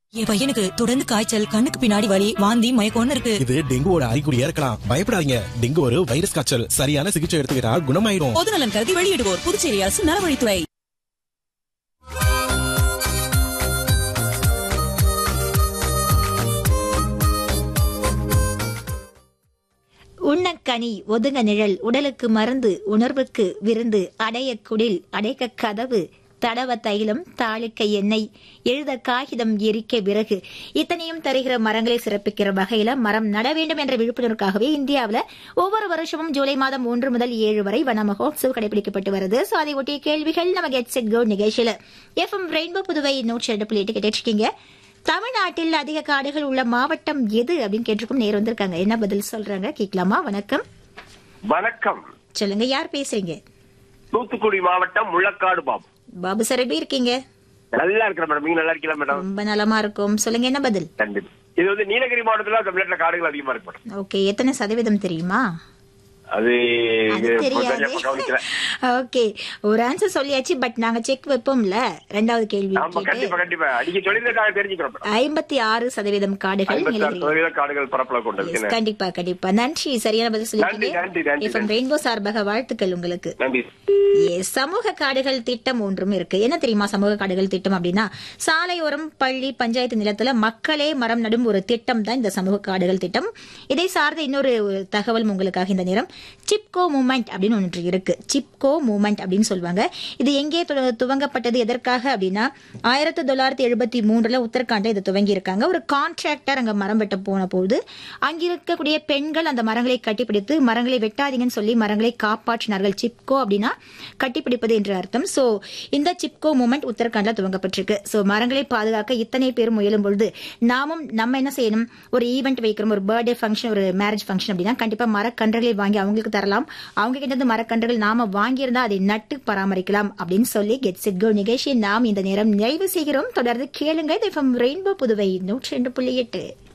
என் பையனுக்கு தொடர்ந்து காய்ச்சல் கண்ணுக்கு பின்னாடி வலி வாந்தி மயக்கம்னு இருக்கு இது டெங்குவோட அறிகுறியா இருக்கலாம் பயப்படாதீங்க டெங்கு ஒரு வைரஸ் காய்ச்சல் சரியான சிகிச்சை எடுத்துக்கிட்டா குணமாயிரும் பொதுநலன் கருதி வெளியிடுவோர் புதுச்சேரி அரசு நலவழித்துறை உண்ணக்கனி ஒதுங்க நிழல் உடலுக்கு மருந்து உணர்வுக்கு விருந்து அடைய குடில் அடைக்க கதவு தடவ தைலம் தாளிக்க எண்ணெய் எழுத காகிதம் எரிக்க விறகு இத்தனையும் தருகிற மரங்களை சிறப்பிக்கிற வகையில மரம் நட வேண்டும் என்ற விழிப்புணர்வுக்காகவே இந்தியாவில் ஒவ்வொரு வருஷமும் ஜூலை மாதம் ஒன்று முதல் ஏழு வரை வன மகோத்சவ் கடைபிடிக்கப்பட்டு வருது ஸோ அதை ஒட்டிய கேள்விகள் நம்ம கெட் செட் கோ நிகழ்ச்சியில எஃப்எம் ரெயின்போ புதுவை நூற்றி ரெண்டு புள்ளி எட்டு கேட்டுருக்கீங்க தமிழ்நாட்டில் அதிக காடுகள் உள்ள மாவட்டம் எது அப்படின்னு கேட்டிருக்கும் நேர் வந்திருக்காங்க என்ன பதில் சொல்றாங்க கேட்கலாமா வணக்கம் வணக்கம் சொல்லுங்க யார் பேசுறீங்க தூத்துக்குடி மாவட்டம் முள்ளக்காடு பாபு பாபு சார் எப்படி இருக்கீங்க நல்லா இருக்கிற மேடம் நீங்க நல்லா இருக்கீங்களா மேடம் ரொம்ப நலமா இருக்கும் சொல்லுங்க என்ன பதில் நன்றி இது வந்து நீலகிரி மாவட்டத்துல தமிழ்நாட்டுல காடுகள் அதிகமா இருக்கு மேடம் ஓகே எத்தனை சதவீதம் தெரியுமா அது அது இது தெரியாது சரியா கவனிக்கல ஓகே ஒரு ஆன்சர் சொல்லியாச்சு பட் நாங்க செக் வைப்போம்ல ரெண்டாவது கேள்வி ஆமா கேட்டு கண்டிப்பா கண்டிப்பா நீங்க சொல்லியிருக்காங்க தெரிஞ்சுக்கிறோம் மேடம் ஐம்பத்தி ஆறு சதவீதம் காடுகள் ஐம்பத்தி ஆறு நீலகிரி சதவீத காடுகள் பரப்பளவு கொண்டது Yes, என்ன? கண்டிப்பா கண்டிப்பா நன்றி சரியான பதில் நன்றி, நன்றி, சொல்லிட்டீங்க நன்றி, எஃப்எம் ரெயின்போ சார்பாக வாழ்த்துக்கள் உங்களுக்கு நன்றி Yes, சமூக காடுகள் திட்டம் ஒன்றும் இருக்கு என்ன தெரியுமா சமூக காடுகள் திட்டம் அப்படின்னா சாலையோரம் பள்ளி பஞ்சாயத்து நிலத்துல மக்களே மரம் நடும் ஒரு திட்டம் தான் இந்த சமூக காடுகள் திட்டம் இதை சார்ந்த இன்னொரு ஒரு தகவல் உங்களுக்காக இந்த நேரம் சிப்கோ மூமெண்ட் அப்படின்னு ஒன்று இருக்கு சிப்கோ மூமெண்ட் அப்படின்னு சொல்லுவாங்க இது எங்கே து- துவங்கப்பட்டது எதற்காக அப்படின்னா ஆயிரத்தி தொள்ளாயிரத்தி எழுபத்தி மூன்றுல உத்தரகாண்ட இதை துவங்கி இருக்காங்க ஒரு கான்ட்ராக்டர் அங்க மரம் வெட்ட போன போது அங்க இருக்கக்கூடிய பெண்கள் அந்த மரங்களை கட்டிப்பிடித்து மரங்களை வெட்டாதீங்கன்னு சொல்லி மரங்களை காப்பாற்றினார்கள் சிப்கோ அப்படின்னா கட்டிப்பிடிப்பது என்று அர்த்தம் சோ இந்த சிப்கோ மூமெண்ட் உத்தரகாண்ட்ல துவங்கப்பட்டிருக்கு சோ மரங்களை பாதுகாக்க இத்தனை பேர் முயலும் பொழுது நாமும் நம்ம என்ன செய்யணும் ஒரு ஈவெண்ட் வைக்கிறோம் ஒரு பர்த்டே ஃபங்க்ஷன் ஒரு மேரேஜ் ஃபங்க்ஷன் அப்படின்னா கண்டிப்பா மரக்கன்றுகளை வாங்கி அவங்களுக்கு தரலாம் அவங்க கிட்ட இருந்து மரக்கன்றுகள் நாம வாங்கியிருந்தா அதை நட்டு பராமரிக்கலாம் அப்படின்னு சொல்லி கெட் செட் கோ நிகழ்ச்சியை நாம் இந்த நேரம் நிறைவு செய்கிறோம் தொடர்ந்து கேளுங்க ரெயின்போ புதுவை நூற்றி ரெண்டு புள்ளி எட்டு